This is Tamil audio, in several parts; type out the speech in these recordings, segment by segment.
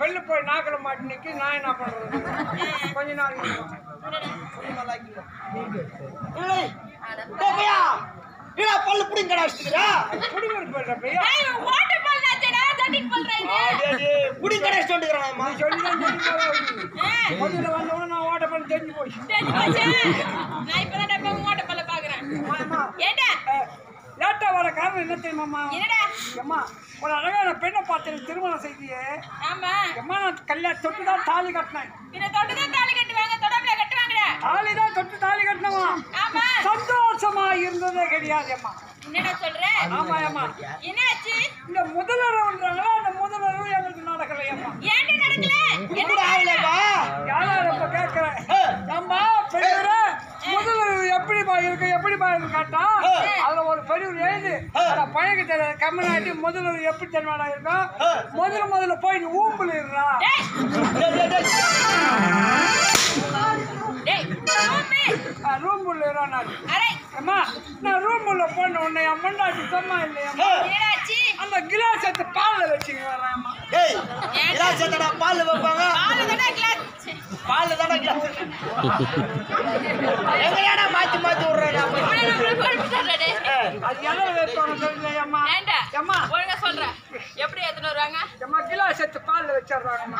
பெல்லு போய் நாக்கில் மாட்டி நிக்கி நான் என்ன பண்றது கொஞ்ச நாள் இல்லை டேய் பையா என்னடா பல்லு புடிங்க கடாச்சிக்கிறா குடிமர் போயிடுற பையா ஏய், ஓட்டு போல் நாச்சடா, தட்டிட்டு போல்றா இது. புடிங்க கடாச்சி வந்துக்கிறான் நீ சொல்லி தான் தெரிஞ்சு போகுது. முதல்ல வந்தவொடனே நான் ஓட்ட பண்ணி தெரிஞ்சு போச்சு தெரிஞ்சு போச்சு. நான் இப்பதான் டப்பா ஓட்ட போல பாக்குறேன். ஆமா. ஏண்டா? அஹ், லேட்டா வர காரணம் என்ன தெரியுமாம்மா என்னடா? அம்மா ஒரு அழகான பெண்ணை பார்த்தேன் திருமணம் செய்தியே ஆமா. அம்மா நான் கல்யாணம் தொட்டு தான் தாலி கட்டினேன் பின்ன தொட்டுதான் தாலி கட்டுவாங்க, தொடாமலா கட்டுவாங்கடா. தாலி தான் தொட்டு தாலி கட்டினவா ஆமா. சந்தோஷமா இருந்ததே கிடையாது அம்மா என்னடா சொல்ற? ஆமா அம்மா என்னாச்சு? இந்த முதல்வர்ன்றாங்களா அந்த முதல்வர் எங்களுக்கு நடக்கலை அம்மா ஏன்டா நடக்கல? என்ன கூட ஆகலப்பா யாரும் இப்ப கேட்கிறேன் அம்மா பெரியவரே முதல்வர் எப்படிப்பா இருக்கு எப்படிப்பா இருக்கு கேட்டா அதுல ஒரு பெரியவர் எழுது அட பழக தெரியாது கம்மநாட்டி முதல்வர் எப்படி தெரியுமாடா இருக்கும் முதல்ல முதல்ல போய் நீ ஊம்புல இருறா டேய், டேய் டேய் டேய் டேய், ரூமு. ரூம்புல இருறா அரை. அம்மா நான் ரூம்புல போன உடனே என் முன்னாடி சும்மா இல்லையம்மா என்னடாச்சு? அந்த கிளாஸ் எடுத்து பால்ல வச்சுங்க வரேன் அம்மா டேய் கிளாஸ் எத்தடா பால் வைப்பாங்க பாலு தானே glass. பால் தானே கிளாஸ் எங்கடா மாத்தி மாத்தி விடுறேன் நான் போய். இவ்வளவு நம்மள குழப்பிட்டாருடா டேய். அது எதை வைப்பாங்க தெரியலையம்மா ஏன்டா? அம்மா ஒழுங்கா சொல்றேன். எப்படி எடுத்துன்னு வருவாங்க? அம்மா கிளாஸ் எடுத்து பால்ல வச்சிடுறாங்கம்மா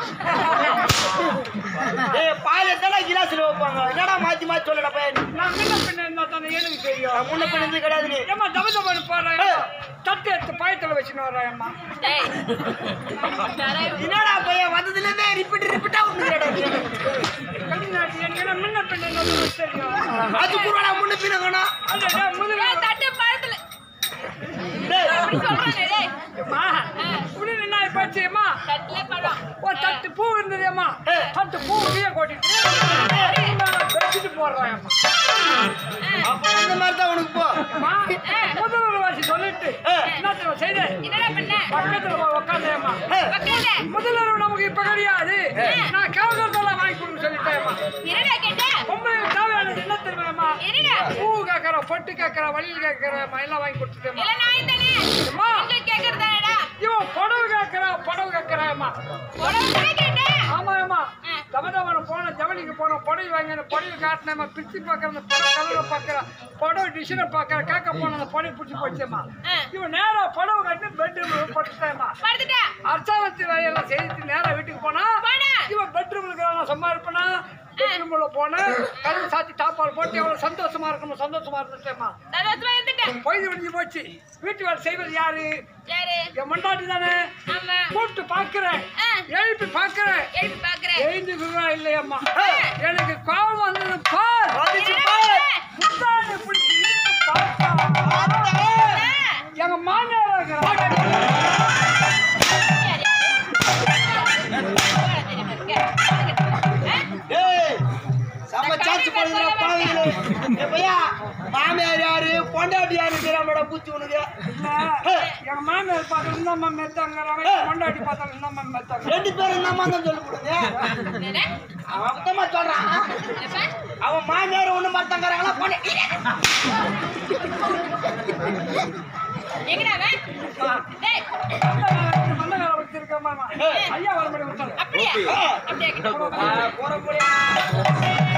டேய் பால் எத்தடா கிளாஸ்ல வைப்பாங்க என்னடா மாத்தி மாத்தி சொல்லடா பையன் நான் முன்ன பின்ன இருந்தா தானே எனக்கு தெரியும் முன்ன பின்ன கிடையாது நீ ஏம்மா தப தபன்னு போடுறேன் தட்டு எடுத்து பயத்துல வச்சுன்னு வரேன் அம்மா டேய். நிறைய என்னடா பையன் வந்ததுல இருந்தே ரிப்பீட் ரிப்பீட்டா விட்டுறடா கல்நாட்டு எனக்கு என்ன முன்ன பின்ன என்னன்னு தெரியும் அது கூடடா முன்ன பின்ன வேணாம் அந்த டேய், முதல்ல ஏய், தட்டு பழத்துல டேய் அப்படி சொல்றானே டேய். அம்மா இப்படி என்ன போச்சு அம்மா தட்டுல பழம். ஒரு தட்டு பூ இருந்தது அம்மா தட்டு பூ கீழே கொட்டிட்டு வச்சுட்டு போடுறேன் அம்மா அப்ப இந்த மாதிரி தான் உனக்கு போ அம்மா முதல்வர் வாசி சொல்லிட்டு என்ன தெரியுமா செய்தேன் என்னடா பண்ண? பக்கத்துல போய் உட்காந்தேம்மா உக்காந்து. முதல்வர் நமக்கு இப்ப கிடையாது நான் கவர்மெண்ட் வாங்கி கொடுன்னு சொல்லிட்டேன்மா என்னடா கேட்ட? உங்களுக்கு தேவையானது என்ன தெரியுமாம்மா என்னடா? பூ கேட்கற பொட்டு கேட்கற வழியில் கேட்கற எல்லாம் வாங்கி கொடுத்துட்டேம்மா இல்ல நான் தானே. அம்மா. உங்களுக்கு கேக்குறதானடா? இவன் புடவை கேட்கற புடவை கேட்கறாம்மா உடம்பு தானே கேட்டேன். ஆமா ஆமா ஆ. தமதாவனம் போன ஜவளிக்கு போன புடவை வாங்கி அந்த புடவை காட்டினேம்மா பிரிச்சு பார்க்கற அந்த புடவை கலரை பார்க்கற புடவை டிசைனை பார்க்கற கேட்க போன அந்த புடவை பிடிச்சி போச்சேம்மா ஆ. இவன் நேரா புடவை கட்டி பெட்ரூம் படுத்துட்டேம்மா படுத்துட்டா. அர்ச்சாவத்தி வேலையெல்லாம் செய்துட்டு நேரா வீட்டுக்கு போனா போடா. இவன் பெட்ரூம்ல சும்மா இருப்பனா பெட்ரூம்ல போனேன் கதவு சாத்தி டாப்பால் போட்டு எவ்வளவு சந்தோஷமா இருக்கணும் சந்தோஷமா இருந்துட்டேம்மா சந்தோஷமா இருந்துட்டேன். பொய்து விடிஞ்சு போச்சு வீட்டு வேலை செய்வது யாரு யாரு? என் மண்டாட்டி தானே ஆமா. கூப்பிட்டு பாக்குறேன் ஆ. எழுப்பி பாக்குறேன் எழுப்பி பாக்குறேன். எழுந்துக்குறா இல்லையம்மா எனக்கு கோபம் வந்தது பார் வந்துச்சு பாரு முந்தானை பிடிச்சி இழுத்து பார்த்தா, ஆ. எங்க மாமியார் இருக்கிறாங்க. டேய் செம்ம சான்ஸ் பண்ணுறா பாவிங்களே ஏ பையா மாமியார் யாரு பொண்டாட்டி யாரு தெரியாமடா பூச்சி உனக்கு இல்ல, எங்க மாமியார் பார்த்தா இந்த அம்மா மெத்தாங்கிறாங்க எங்க பொண்டாட்டி பார்த்தா இந்த அம்மா மெத்தாங்க ரெண்டு பேரும் என்னமா தான் சொல்லி கொடுங்க அவன் மொத்தமா சொல்றான் அவன் மாமியார் ஒண்ணு மாட்டாங்கிறாங்களா பொண்ணு எங்கடா அவன்? டேய், மண்ண வேலை வச்சிருக்க மாமா ஐயா வர முடியும் அப்படியா அப்படியா கிட்ட போற போறியா